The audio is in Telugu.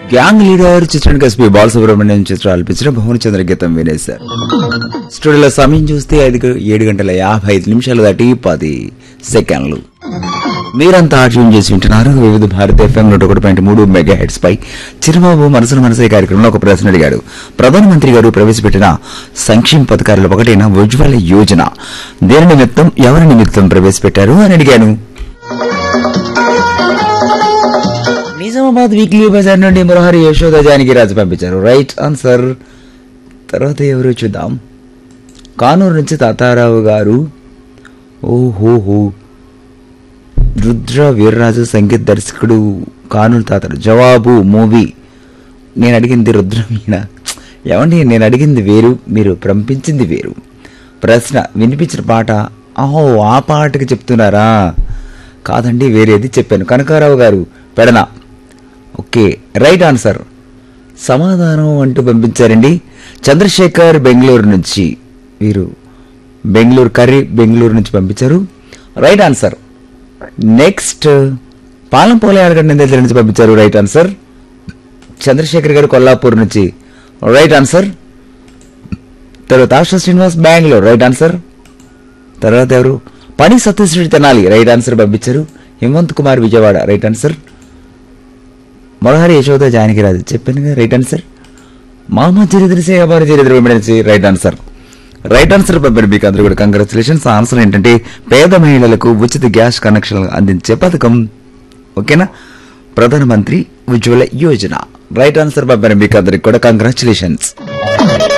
గ్యాంగ్ లీడర్ చిత్రానికి ఎస్పీ బాలసుబ్రహ్మణ్యం చిత్రం అల్పించిన భువన చంద్ర గీతం వినేశారు స్టూడియోలో సమయం చూస్తే ఐదు గ- ఏడు గంటల యాభై ఐదు నిమిషాలు దాటి పది సెకండ్లు మీరంతా ట్యూన్ చేసి వింటున్నారు వివిధ భారత ఎఫ్ఎం నూట ఒకటి పాయింట్ మూడు మెగా హెడ్స్ పై చిరుబాబు మనసును మనసే కార్యక్రమంలో ఒక ప్రశ్న అడిగాడు ప్రధానమంత్రి గారు ప్రవేశపెట్టిన సంక్షేమ పథకాలలో ఒకటైన ఉజ్వల యోజన దేని నిమిత్తం ఎవరి నిమిత్తం ప్రవేశపెట్టారు అని అడిగాను నిజామాబాద్ వీక్లీ బజార్ నుండి మురహరి యశోద జానకి రాజు పంపించారు రైట్ ఆన్సర్ తర్వాత ఎవరు చూద్దాం కానూరు నుంచి తాతారావు గారు ఓహోహో రుద్ర వీర్రాజు సంగీత దర్శకుడు కానూరు తాతారు జవాబు మూవీ నేను అడిగింది రుద్ర మీన ఏమండి నేను అడిగింది వేరు మీరు పంపించింది వేరు ప్రశ్న వినిపించిన పాట అహో ఆ పాటకి చెప్తున్నారా కాదండి వేరేది చెప్పాను కనకారావు గారు పెడన ఓకే రైట్ ఆన్సర్ సమాధానం అంటూ పంపించారండి చంద్రశేఖర్ బెంగళూరు నుంచి వీరు బెంగళూరు కర్రీ బెంగళూరు నుంచి పంపించారు రైట్ ఆన్సర్ నెక్స్ట్ పాలంపోలే ఆడగడ్డ దగ్గర నుంచి పంపించారు రైట్ ఆన్సర్ చంద్రశేఖర్ గారు కొల్లాపూర్ నుంచి రైట్ ఆన్సర్ తర్వాత ఆశా శ్రీనివాస్ బెంగళూరు రైట్ ఆన్సర్ తర్వాత ఎవరు పని సతీష్ రెడ్డి తెనాలి రైట్ ఆన్సర్ పంపించారు హిమంత్ కుమార్ విజయవాడ రైట్ ఆన్సర్ మొరహరి యశోద జానకిరాజు చెప్పాను కదా రైట్ ఆన్సర్ మామ చరిత్ర సేవారి చరిత్ర వెంబడించి రైట్ ఆన్సర్ రైట్ ఆన్సర్ పంపారు మీకు అందరూ కూడా కంగ్రాచులేషన్స్ ఆన్సర్ ఏంటంటే పేద మహిళలకు ఉచిత గ్యాస్ కనెక్షన్ అందించే పథకం ఓకేనా ప్రధానమంత్రి ఉజ్వల యోజన రైట్ ఆన్సర్ పంపారు మీకు అందరికి కూడా కంగ్రాచులేషన్స్